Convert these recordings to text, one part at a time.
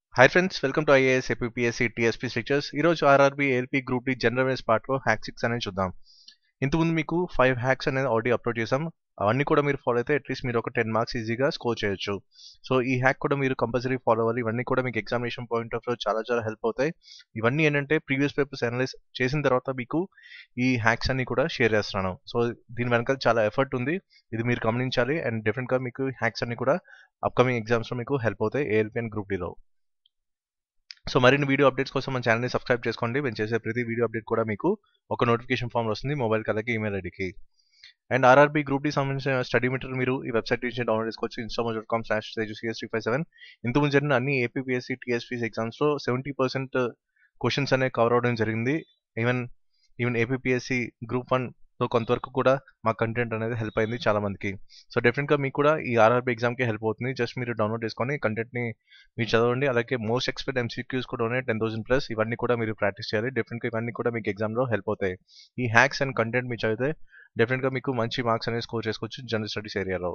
hi friends welcome to IAS APSC TSP lectures ఈరోజు RRB ALP group D general awareness పార్ట్లో hack six అనేది చూద్దాం ఇంతకుముందు మీకు ఫైవ్ హ్యాక్స్ అనేది ఆల్రెడీ అప్లోడ్ చేసాం అవన్నీ కూడా మీరు ఫాలో అయితే అట్లీస్ట్ మీరు ఒక టెన్ మార్క్స్ ఈజీగా స్కోర్ చేయొచ్చు సో ఈ హ్యాక్ కూడా మీరు కంపల్సరీ ఫాలో అవ్వాలి ఇవన్నీ కూడా మీకు ఎగ్జామినేషన్ పాయింట్ ఆఫ్ లో చాలా చాలా హెల్ప్ అవుతాయి ఇవన్నీ ఏంటంటే ప్రీవియస్ పేపర్స్ అనలైజ్ చేసిన తర్వాత మీకు ఈ హ్యాక్స్ అన్ని కూడా షేర్ చేస్తున్నాను సో దీని వెనక చాలా ఎఫర్ట్ ఉంది ఇది మీరు గమనించాలి అండ్ డెఫినెట్గా మీకు హ్యాక్స్ అన్ని కూడా అప్కమింగ్ ఎగ్జామ్స్లో మీకు హెల్ప్ అవుతాయి ఏఎల్పీ అండ్ గ్రూప్ డిలో సో మరిన్ని వీడియో అప్డేట్స్ కోసం మన ఛానల్ని సబ్స్క్రైబ్ చేసుకోండి మేము చేసే ప్రతి వీడియో అప్డేట్ కూడా మీకు ఒక నోటిఫికేషన్ ఫామ్ వస్తుంది మొబైల్కి అలాగే ఈమెయిల్ ఐడికి అండ్ ఆర్ఆర్బీ గ్రూప్ డి సంబంధించిన స్టడీ మీటర్ మీరు ఈ వెబ్సైట్ నుంచి డౌన్లోడ్ చేసుకోవచ్చు instamo dot com slash CS three five seven ఇంతకుముందు జరిగిన అన్ని ఏపీఎస్సి టీఎస్పీస్ ఎగ్జామ్స్లో సెవెంటీ పర్సెంట్ క్వశ్చన్స్ అనేవి కవర్ అవడం జరిగింది even even APSC group one so కొంతవరకు కూడా మా కంటెంట్ అనేది హెల్ప్ అయింది చాలా మందికి సో డెఫినెట్గా మీకు కూడా ఈ ఆర్ఆర్బీ ఎగ్జామ్కి హెల్ప్ అవుతుంది జస్ట్ మీరు డౌన్లోడ్ చేసుకొని కంటెంట్ని మీరు చదవండి అలాగే మోస్ట్ ఎక్స్పెక్ట్ ఎంసీక్యూస్ కూడా ఉన్నాయి టెన్ థౌసండ్ ప్లస్ ఇవన్నీ కూడా మీరు ప్రాక్టీస్ చేయాలి డెఫినెట్గా ఇవన్నీ కూడా మీకు ఎగ్జామ్లో హెల్ప్ అవుతాయి ఈ హ్యాక్స్ అండ్ కంటెంట్ మీరు చదివితే డెఫినెట్గా మీకు మంచి మార్క్స్ అనేది స్కోర్ చేసుకోవచ్చు జనరల్ స్టడీస్ ఏరియాలో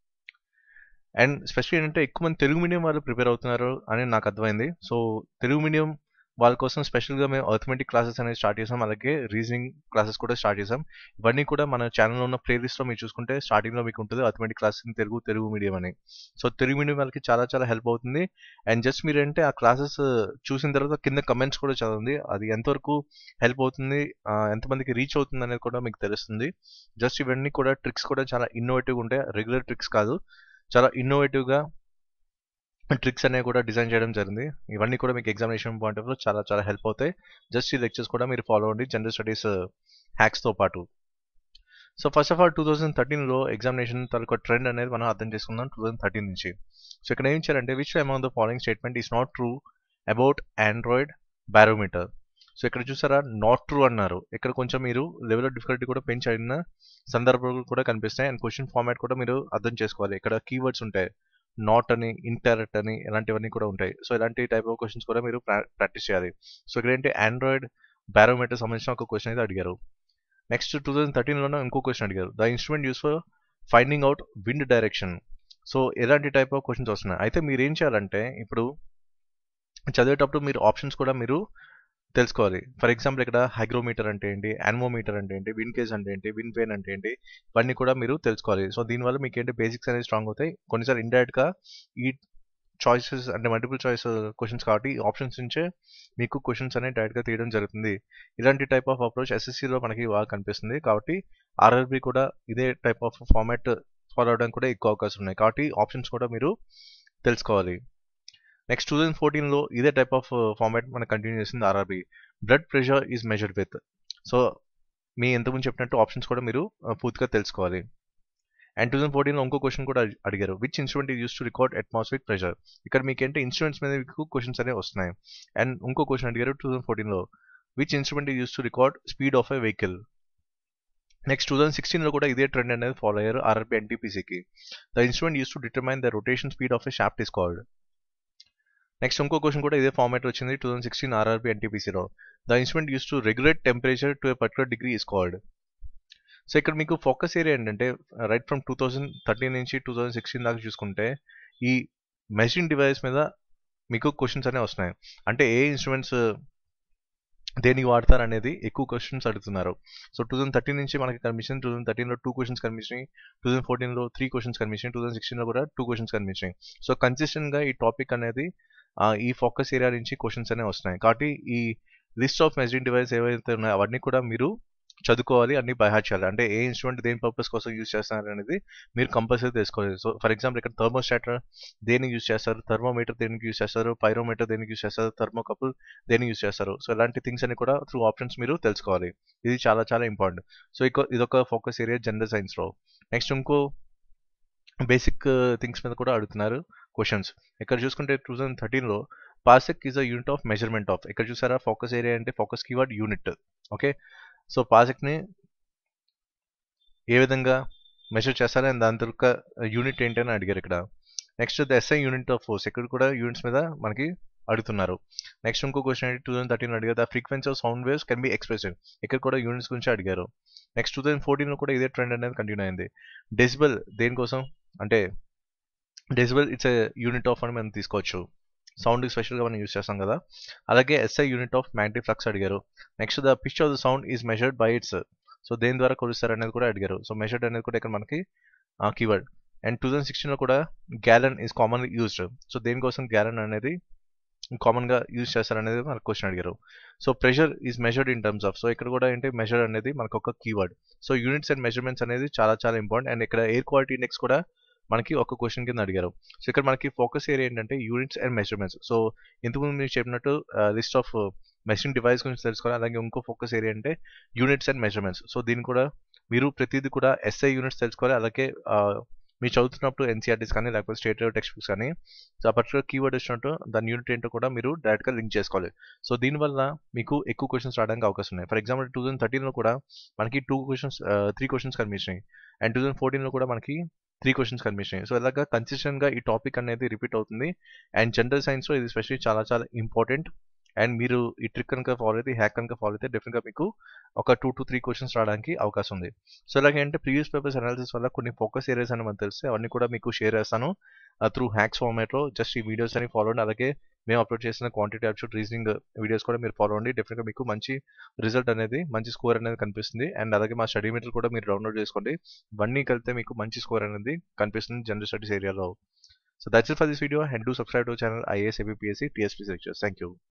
అండ్ స్పెషల్లీ ఏంటంటే ఎక్కువ మంది తెలుగు మీడియం వాళ్ళు ప్రిపేర్ అవుతున్నారు అని నాకు అర్థమైంది సో తెలుగు మీడియం వాళ్ళ కోసం స్పెషల్గా మేము అర్థమెటిక్ క్లాసెస్ అనేది స్టార్ట్ చేసాం అలాగే రీజనింగ్ క్లాసెస్ కూడా స్టార్ట్ చేసాం ఇవన్నీ కూడా మన ఛానల్లో ఉన్న ప్లేలిస్ట్లో మీరు చూసుకుంటే స్టార్టింగ్లో మీకు ఉంటుంది arithmetic class in Telugu Telugu medium అని సో తెలుగు మీడియం వాళ్ళకి చాలా చాలా హెల్ప్ అవుతుంది అండ్ జస్ట్ మీరు అంటే ఆ క్లాసెస్ చూసిన తర్వాత కింద కమెంట్స్ కూడా చదవండి అది ఎంతవరకు హెల్ప్ అవుతుంది ఎంతమందికి రీచ్ అవుతుంది అనేది కూడా మీకు తెలుస్తుంది జస్ట్ ఇవన్నీ కూడా ట్రిక్స్ కూడా చాలా ఇన్నోవేటివ్గా ఉంటాయి రెగ్యులర్ ట్రిక్స్ కాదు చాలా ఇన్నోవేటివ్గా ట్రిక్స్ అనేవి కూడా డిజైన్ చేయడం జరిగింది ఇవన్నీ కూడా మీకు ఎగ్జామినేషన్ పాయింట్ ఆఫ్ చాలా చాలా హెల్ప్ అవుతాయి జస్ట్ ఈ లెక్చర్స్ కూడా మీరు ఫాలో అవ్వండి జనరల్ స్టడీస్ హ్యాక్స్తో పాటు so first of all two thousand థర్టీన్లో ఎగ్జామినేషన్ తాలూకా ట్రెండ్ అనేది మనం అర్థం చేసుకుందాం టూ థౌసండ్ థర్టీన్ నుంచి సో ఇక్కడ ఏం ఇచ్చారంటే which among the following statement is not true about aneroid barometer so ఇక్కడ చూసారా నాట్ ట్రూ అన్నారు ఇక్కడ కొంచెం మీరు లెవెల్ ఆఫ్ డిఫికల్టీ కూడా పెంచి అడిగిన సందర్భాలు కూడా కనిపిస్తాయి అండ్ క్వశ్చన్ ఫార్మాట్ కూడా మీరు అర్థం చేసుకోవాలి ఇక్కడ కీవర్డ్స్ ఉంటాయి నాట్ అని ఇంటరెక్ట్ అని ఇలాంటివన్నీ కూడా ఉంటాయి సో ఇలాంటి టైప్ ఆఫ్ క్వశ్చన్స్ కూడా మీరు ప్రాక్టీస్ చేయాలి సో ఇక్కడ ఏంటి ఆండ్రాయిడ్ బ్యారోమీటర్ సంబంధించిన ఒక క్వశ్చన్ అయితే అడిగారు నెక్స్ట్ టూ థౌసండ్ థర్టీన్లోనే ఇంకో క్వశ్చన్ అడిగారు the instrument use for finding out wind direction so ఎలాంటి టైప్ ఆఫ్ క్వశ్చన్స్ వస్తున్నాయి అయితే మీరు ఏం చేయాలంటే ఇప్పుడు చదివేటప్పుడు మీరు ఆప్షన్స్ కూడా మీరు తెలుసుకోవాలి ఫర్ ఎగ్జాంపుల్ ఇక్కడ హైగ్రోమీటర్ అంటే ఏంటి యాన్మోమీటర్ అంటే ఏంటి విన్ కేస్ అంటే ఏంటి విన్ పెయిన్ అంటే ఏంటి ఇవన్నీ కూడా మీరు తెలుసుకోవాలి సో దీనివల్ల మీకు ఏంటి బేసిక్స్ అనేది స్ట్రాంగ్ అవుతాయి కొన్నిసార్లు ఇండైరెక్ట్గా ఈ చాయిసెస్ అంటే మల్టిపుల్ చాయిస్ క్వశ్చన్స్ కాబట్టి ఆప్షన్స్ నుంచే మీకు క్వశ్చన్స్ అనేవి డైరెక్ట్గా తీయడం జరుగుతుంది ఇలాంటి టైప్ ఆఫ్ అప్రోచ్ ఎస్ఎస్సిలో మనకి బాగా కనిపిస్తుంది కాబట్టి ఆర్ఆర్బి కూడా ఇదే టైప్ ఆఫ్ ఫార్మాట్ ఫాలో అవడానికి కూడా ఎక్కువ అవకాశం ఉన్నాయి కాబట్టి ఆప్షన్స్ కూడా మీరు తెలుసుకోవాలి నెక్స్ట్ టూ థౌసండ్ ఫోర్టీన్లో ఇదే టైప్ ఆఫ్ ఫార్మాట్ మనకు కంటిన్యూ చేసింది RRB blood pressure is measured with so మీ ఎంతమంది చెప్పినట్టు ఆప్షన్స్ కూడా మీరు పూర్తిగా తెలుసుకోవాలి అండ్ టూ థౌసండ్ ఫోర్టీన్లో ఇంకో క్వశ్చన్ కూడా అడిగారు which instrument is use to record atmospheric pressure ఇక్కడ మీకు ఏంటి ఇన్స్ట్రుమెంట్స్ మీద మీకు క్వశ్చన్స్ అనేవి వస్తున్నాయి అండ్ ఇంకో క్వశ్చన్ అడిగారు టూ థౌసండ్ ఫోర్టీన్లో which instrument is use to record speed of a vehicle next two thousand సిక్స్టీన్లో కూడా ఇదే ట్రెండ్ అనేది ఫాలో అయ్యారు ఆర్ఆర్బి ఎన్టీపీసీకి the instrument use to determine the rotation speed of a shaft is called next ఇంకో question కూడా ఇదే format వచ్చింది టూ థౌసండ్ సిక్స్టీన్ ఆర్ఆర్బి ఎన్టీపీసీలో the instrument use to regulate temperature to a particular degree is called so ఇక్కడ మీకు focus area ఏంటంటే right from two thousand thirteen నుంచి two thousand sixteen దాకా చూసుకుంటే ఈ మెషిన్ డివైస్ మీద మీకు క్వశ్చన్స్ అనేవి వస్తున్నాయి అంటే ఏ ఇన్స్ట్రుమెంట్స్ దేనికి వాడతారు అనేది ఎక్కువ క్వశ్చన్స్ అడుగుతున్నారు సో టూ థౌసండ్ థర్టీన్ నుంచి మనకి కనిపించింది టూ థౌసండ్ థర్టీన్లో టూ క్వశ్చన్స్ కనిపించినాయి టూ థౌసండ్ ఫోర్టీన్లో త్రీ క్వశ్చన్స్ కనిపించినాయి టూ థౌసండ్ సిక్స్టీన్లో కూడా టూ క్వశ్చన్స్ కనిపించినాయి సో కన్సిస్టెంట్గా ఈ టాపిక్ అనేది ఈ ఫోకస్ ఏరియా నుంచి క్వశ్చన్స్ అనేవి వస్తున్నాయి కాబట్టి ఈ లిస్ట్ ఆఫ్ మెజరింగ్ డివైస్ ఏవైతే ఉన్నాయో అవన్నీ కూడా మీరు చదువుకోవాలి అన్ని బైహార్ట్ చేయాలి అంటే ఏ ఇన్స్ట్రుమెంట్ దేని పర్పస్ కోసం యూజ్ చేస్తున్నారు అనేది మీరు కంపల్సరీ తెలుసుకోవాలి సో ఫర్ ఎగ్జాంపుల్ ఇక్కడ థర్మోస్టాటర్ దేనికి యూజ్ చేస్తారు థర్మోమీటర్ దేనికి యూజ్ చేస్తారు పైరోమీటర్ దేనికి యూజ్ చేస్తారు థర్మోకపుల్ దేనికి యూజ్ చేస్తారు సో ఇలాంటి థింగ్స్ అని కూడా త్రూ ఆప్షన్స్ మీరు తెలుసుకోవాలి ఇది చాలా చాలా ఇంపార్టెంట్ సో ఇక ఇదొక ఫోకస్ ఏరియా జనరల్ సైన్స్లో నెక్స్ట్ ఇంకో బేసిక్ థింగ్స్ మీద కూడా అడుగుతున్నారు క్వశ్చన్స్ ఇక్కడ చూసుకుంటే టూ థౌసండ్ థర్టీన్లో pascal is a unit of measurement of ఇక్కడ చూసారా ఫోకస్ ఏరియా అంటే focus keyword unit okay so పాసెక్ని ఏ విధంగా మెజర్ చేస్తారు అండ్ దాని తరక యూనిట్ ఏంటని అడిగారు ఇక్కడ next the SI unit of force ఇక్కడ కూడా యూనిట్స్ మీద మనకి అడుగుతున్నారు నెక్స్ట్ ఇంకో క్వశ్చన్ ఏంటి టూ థౌసండ్ థర్టీన్ అడిగారు the frequency of sound waves can be expressive ఇక్కడ కూడా యూనిట్స్ గురించి అడిగారు నెక్స్ట్ టూ థౌసండ్ ఫోర్టీన్లో కూడా ఇదే ట్రెండ్ అనేది కంటిన్యూ అయింది డెసిబల్ దేనికోసం అంటే decibel it's a unit of అని మనం తీసుకోవచ్చు సౌండ్ స్పెషల్గా మనం యూస్ చేస్తాం కదా అలాగే SI unit of magnetic flux అడిగారు next the pitch of the sound is measured by its so దేని ద్వారా కొలుస్తారు అనేది కూడా అడిగారు సో మెజర్డ్ అనేది కూడా ఇక్కడ మనకి కీవర్డ్ అండ్ టూ థౌసండ్ సిక్స్టీన్లో కూడా gallon is commonly used so దేనికోసం గ్యాలన్ అనేది కామన్గా యూజ్ చేస్తారనేది మనకు క్వశ్చన్ అడిగారు so pressure is measured in terms of so ఇక్కడ కూడా ఏంటి మెజర్ అనేది మనకు ఒక keyword so units and measurements అనేది చాలా చాలా ఇంపార్టెంట్ అండ్ ఇక్కడ ఎయిర్ క్వాలిటీ ఇండెక్స్ కూడా మనకి ఒక క్వశ్చన్ కింద అడిగారు సో ఇక్కడ మనకి ఫోకస్ ఏరియా ఏంటంటే యూనిట్స్ అండ్ మెజర్మెంట్స్ సో ఇంతకుముందు మీరు చెప్పినట్టు లిస్ట్ ఆఫ్ మెషిన్ డివైస్ గురించి తెలుసుకోవాలి అలాగే ఇంకో ఫోకస్ ఏరియా అంటే యూనిట్స్ అండ్ మెజర్మెంట్స్ సో దీన్ని కూడా మీరు ప్రతిదీ కూడా ఎస్ఐ యూనిట్స్ తెలుసుకోవాలి అలాగే మీరు చదువుతున్నప్పుడు ఎన్సీఆర్టీస్ కానీ లేకపోతే స్టేట్ టెక్స్ట్ బుక్స్ కానీ సో ఆ పర్టికులర్ కీవర్డ్ వచ్చినట్టు దాని యూనిట్ ఏంటో కూడా మీరు డైరెక్ట్గా లింక్ చేసుకోవాలి సో దీనివల్ల మీకు ఎక్కువ క్వశ్చన్స్ రావడానికి అవకాశం ఉన్నాయి ఫర్ ఎగ్జాంపుల్ టూ థౌసండ్ థర్టీన్లో కూడా మనకి టూ క్వశ్చన్స్ త్రీ క్వశ్చన్స్ కనిపించినాయి అండ్ టూ థౌసండ్ ఫోర్టీన్లో కూడా మనకి త్రీ క్వశ్చన్స్ కనిపించినాయి సో ఇలాగా కన్సిస్టెంట్గా ఈ టాపిక్ అనేది రిపీట్ అవుతుంది అండ్ జనరల్ సైన్స్లో ఇది స్పెషల్లీ చాలా చాలా ఇంపార్టెంట్ అండ్ మీరు ఈ ట్రిక్ కనుక ఫాలో అయితే హ్యాక్ కనుక ఫాలో అయితే డెఫినెట్గా మీకు ఒక టూ టు త్రీ క్వశ్చన్స్ రావడానికి అవకాశం ఉంది సో అలాగే అంటే ప్రీవియస్ పేపర్స్ అనాలిసిస్ వల్ల కొన్ని ఫోకస్ ఏరియాస్ అని మనకు తెలిస్తే అవన్నీ కూడా మీకు షేర్ చేస్తాను త్రూ హ్యాక్స్ ఫార్మేట్లో జస్ట్ ఈ వీడియోస్ అని ఫాలో అండి అలాగే మేము అప్లోడ్ చేసిన క్వాంటిటీ అప్షూట్ రీజనింగ్ వీడియోస్ కూడా మీరు ఫాలో అండి డెఫినెట్గా మీకు మంచి రిజల్ట్ అనేది మంచి స్కోర్ అనేది కనిపిస్తుంది అండ్ అలాగే మా స్టడీ మెటీరియల్ కూడా మీరు డౌన్లోడ్ చేసుకోండి ఇవన్నీ కలిపితే మీకు మంచి స్కోర్ అనేది కనిపిస్తుంది జనరల్ స్టడీస్ ఏరియాలో so that's it for this video and do subscribe to channel IAS APPSC TSP lectures thank you